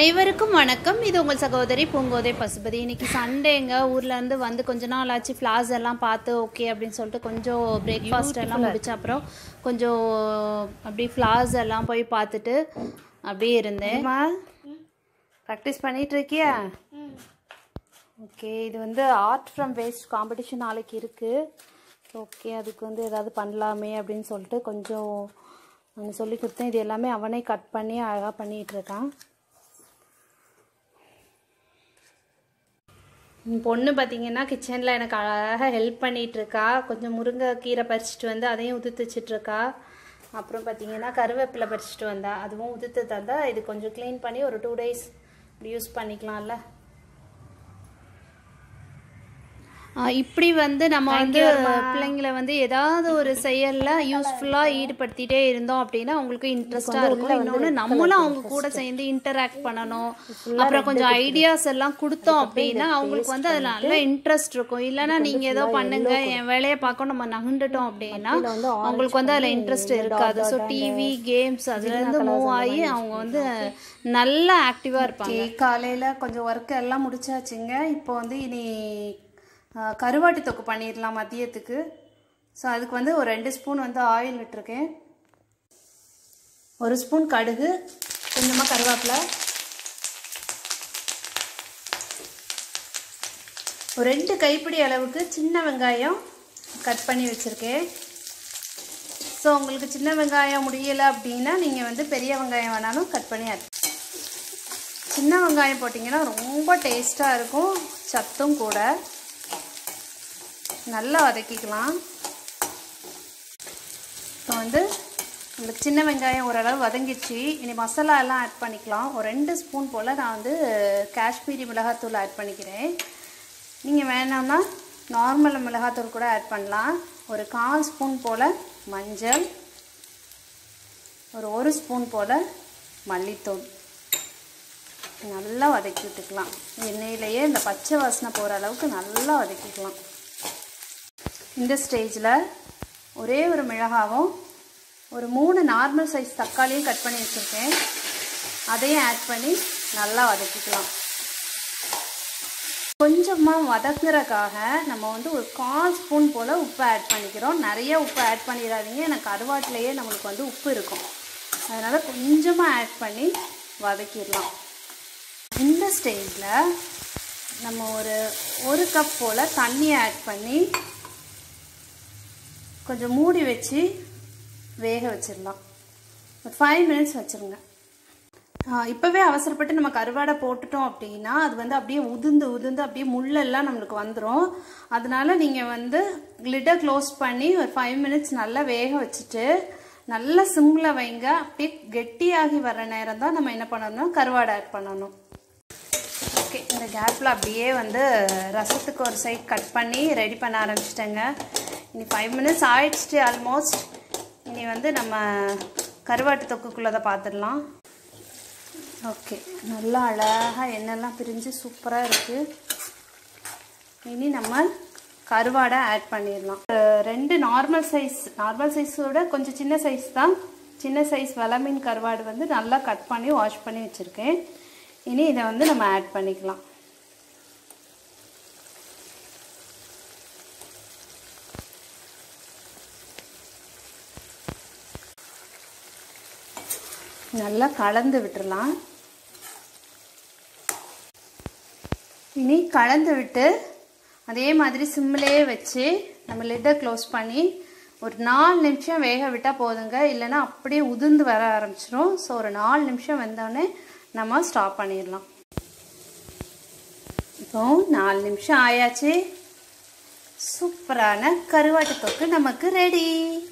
அனைவருக்கும் வணக்கம் இது உங்கள் சகோதரி பூங்கோதை பசுபதி இன்னைக்கு சண்டேங்க ஊர்ல இருந்து வந்து கொஞ்ச நாள் ஆச்சு ஃப்ளார்ஸ் எல்லாம் பார்த்து ஓகே அப்படின்னு சொல்லிட்டு கொஞ்சம் பிரேக்ஃபாஸ்ட் எல்லாம் முடிச்ச அப்புறம் கொஞ்சம் அப்படி ஃப்ளார்ஸ் எல்லாம் போய் பார்த்துட்டு அப்படியே இருந்தேன் ப்ராக்டிஸ் பண்ணிட்டு இருக்கியா ஓகே இது வந்து ஆர்ட் ஃப்ரம் வேஸ்ட் காம்படிஷன் நாளைக்கு இருக்குது ஓகே அதுக்கு வந்து ஏதாவது பண்ணலாமே அப்படின்னு சொல்லிட்டு கொஞ்சம் நான் சொல்லி கொடுத்தேன் இது எல்லாமே அவனே கட் பண்ணி அழகாக பண்ணிகிட்டு இருக்கான் என் பொண்ணு பார்த்தீங்கன்னா கிச்சனில் எனக்கு அழகாக ஹெல்ப் பண்ணிகிட்டு இருக்கா கொஞ்சம் முருங்கைக்கீரை பறிச்சிட்டு வந்து அதையும் உதுத்து வச்சிட்டு இருக்கா அப்புறம் பார்த்தீங்கன்னா கருவேப்பிலை பறிச்சிட்டு வந்தா அதுவும் உதுத்து தந்தா இது கொஞ்சம் க்ளீன் பண்ணி ஒரு டூ டேஸ் யூஸ் பண்ணிக்கலாம்ல ஆ, இப்படி வந்து நம்ம வந்து பிள்ளைங்களை வந்து ஏதாவது ஒரு செயல்ல யூஸ்ஃபுல்லா ஈடுபடுத்திட்டே இருந்தோம் அப்படின்னா அவங்களுக்கு இன்ட்ரெஸ்டா இருக்கும் இன்னொன்று நம்மளும் அவங்க கூட சேர்ந்து இன்டராக்ட் பண்ணணும் அப்புறம் கொஞ்சம் ஐடியாஸ் எல்லாம் கொடுத்தோம் அப்படின்னா அவங்களுக்கு வந்து அதுல நல்ல இன்ட்ரெஸ்ட் இருக்கும் இல்லைன்னா நீங்க ஏதோ பண்ணுங்க என் வேலையை பார்க்க நம்ம நகண்டுட்டோம் அப்படின்னா அவங்களுக்கு வந்து அதுல இன்ட்ரெஸ்ட் இருக்காது ஸோ டிவி கேம்ஸ் அதுல இருந்து மூவ் ஆகி அவங்க வந்து நல்லா ஆக்டிவா இருப்பாங்க காலையில கொஞ்சம் ஒர்க் எல்லாம் முடிச்சாச்சுங்க இப்போ வந்து இனி ஆ, கருவாட்டு தொக்கு பண்ணிடலாம் மதியத்துக்கு ஸோ அதுக்கு வந்து ஒரு ரெண்டு ஸ்பூன் வந்து ஆயில் விட்டுருக்கேன் ஒரு ஸ்பூன் கடுகு கொஞ்சமாக கருவேப்பிலை ஒரு ரெண்டு கைப்பிடி அளவுக்கு சின்ன வெங்காயம் கட் பண்ணி வச்சுருக்கேன் ஸோ உங்களுக்கு சின்ன வெங்காயம் முடியலை அப்படின்னா நீங்கள் வந்து பெரிய வெங்காயம் வேணாலும் கட் பண்ணி add சின்ன வெங்காயம் போட்டிங்கன்னா ரொம்ப டேஸ்ட்டாக இருக்கும் சத்தும் கூட நல்லா வதக்கிக்கலாம் இப்போ வந்து உங்களுக்கு சின்ன வெங்காயம் ஓரளவு வதங்கிடுச்சு இனி மசாலா எல்லாம் ஆட் பண்ணிக்கலாம் ஒரு ரெண்டு ஸ்பூன் போல் நான் வந்து காஷ்மீரி மிளகாத்தூள் ஆட் பண்ணிக்கிறேன் நீங்கள் வேணாம்னா நார்மல் மிளகாத்தூள் கூட ஆட் பண்ணலாம் ஒரு கால் ஸ்பூன் போல் மஞ்சள் ஒரு ஒரு ஸ்பூன் போல் மல்லித்தூள் நல்லா வதக்கி விட்டுக்கலாம் எண்ணெயிலேயே இந்த பச்சை வாசனை போகிற அளவுக்கு நல்லா வதக்கிக்கலாம் இந்த ஸ்டேஜில் ஒரே ஒரு மிளகாவும் ஒரு மூணு நார்மல் சைஸ் தக்காளியும் கட் பண்ணி வச்சுருக்கேன் அதையும் ஆட் பண்ணி நல்லா வதக்கிக்கலாம் கொஞ்சமாக வதக்குறதுக்காக நம்ம வந்து ஒரு கால் ஸ்பூன் போல் உப்பு ஆட் பண்ணிக்கிறோம் நிறைய உப்பு ஆட் பண்ணிடாதீங்க எனக்கு கருவாட்டிலேயே நம்மளுக்கு வந்து உப்பு இருக்கும் அதனால் கொஞ்சமாக ஆட் பண்ணி வதக்கிடலாம் இந்த ஸ்டேஜில் நம்ம ஒரு ஒரு கப் போல் தண்ணியை ஆட் பண்ணி கொஞ்சம் மூடி வச்சு வேக வச்சிடலாம் ஒரு ஃபைவ் மினிட்ஸ் வச்சுருங்க இப்போவே அவசரப்பட்டு நம்ம கருவாடை போட்டுட்டோம் அப்படின்னா அது வந்து அப்படியே உதிர்ந்து உதிர்ந்து அப்படியே முள்ளெல்லாம் நம்மளுக்கு வந்துடும் அதனால நீங்கள் வந்து லிட்டை க்ளோஸ் பண்ணி ஒரு ஃபைவ் மினிட்ஸ் நல்லா வேக வச்சுட்டு நல்லா சிம்மில் வைங்க அப்படியே கெட்டியாகி வர நேரம் தான் நம்ம என்ன பண்ணணும் கருவாடை ஆட் பண்ணணும் ஓகே இந்த கேப்பில் அப்படியே வந்து ரசத்துக்கு ஒரு சைட் கட் பண்ணி ரெடி பண்ண ஆரம்பிச்சிட்டேங்க இனி ஃபைவ் மினிட்ஸ் ஆயிடுச்சு ஆல்மோஸ்ட் இனி வந்து நம்ம கருவாட்டு தொக்குக்குள்ளதை பார்த்துடலாம் ஓகே நல்லா அழகாக எண்ணெய்லாம் பிரிஞ்சு சூப்பராக இருக்குது இனி நம்ம கருவாடை ஆட் பண்ணிடலாம் அஹ் ரெண்டு நார்மல் சைஸ் நார்மல் சைஸோட கொஞ்சம் சின்ன சைஸ் தான் சின்ன சைஸ் வளமீன் கருவாடு வந்து நல்லா கட் பண்ணி வாஷ் பண்ணி வச்சுருக்கேன் இனி இதை வந்து நம்ம ஆட் பண்ணிக்கலாம் நல்லா கலந்து விட்டுறலாம் இனி கலந்து விட்டு அதே மாதிரி சிம்மிலே வச்சு நம்ம லிட்டை க்ளோஸ் பண்ணி ஒரு நாலு நிமிஷம் வேக விட்டால் போதுங்க இல்லைன்னா அப்படியே உதிர்ந்து வர ஆரம்பிச்சிடும் ஸோ ஒரு நாலு நிமிஷம் வெந்தோடனே நம்ம ஸ்டாப் பண்ணிடலாம் இப்போ நாலு நிமிஷம் ஆயாச்சு சூப்பரான கருவாட்டு தொக்கு நமக்கு ரெடி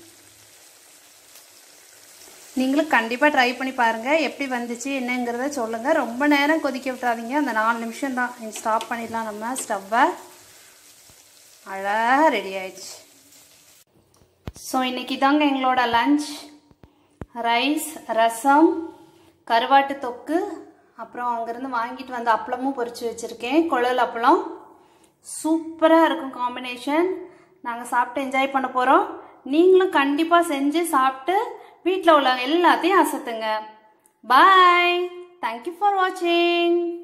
நீங்களும் கண்டிப்பாக ட்ரை பண்ணி பாருங்கள் எப்படி வந்துச்சு என்னங்கிறத சொல்லுங்கள் ரொம்ப நேரம் கொதிக்க விட்றாதீங்க அந்த நாலு நிமிஷம் தான் நீங்கள் ஸ்டாப் பண்ணிடலாம் நம்ம ஸ்டவ்வை அழகாக ரெடி ஆயிடுச்சு ஸோ இன்றைக்கி தாங்க எங்களோட லஞ்ச் ரைஸ் ரசம் கருவாட்டு தொக்கு அப்புறம் அங்கேருந்து வாங்கிட்டு வந்த அப்பளமும் பொரிச்சு வச்சுருக்கேன் குழல் அப்பளம் சூப்பராக இருக்கும் காம்பினேஷன் நாங்கள் சாப்பிட்டு என்ஜாய் பண்ண போகிறோம் நீங்களும் கண்டிப்பாக செஞ்சு சாப்பிட்டு வீட்டில் உள்ளவங்க எல்லாத்தையும் அசத்துங்க பாய் தேங்க்யூ ஃபார் வாட்சிங்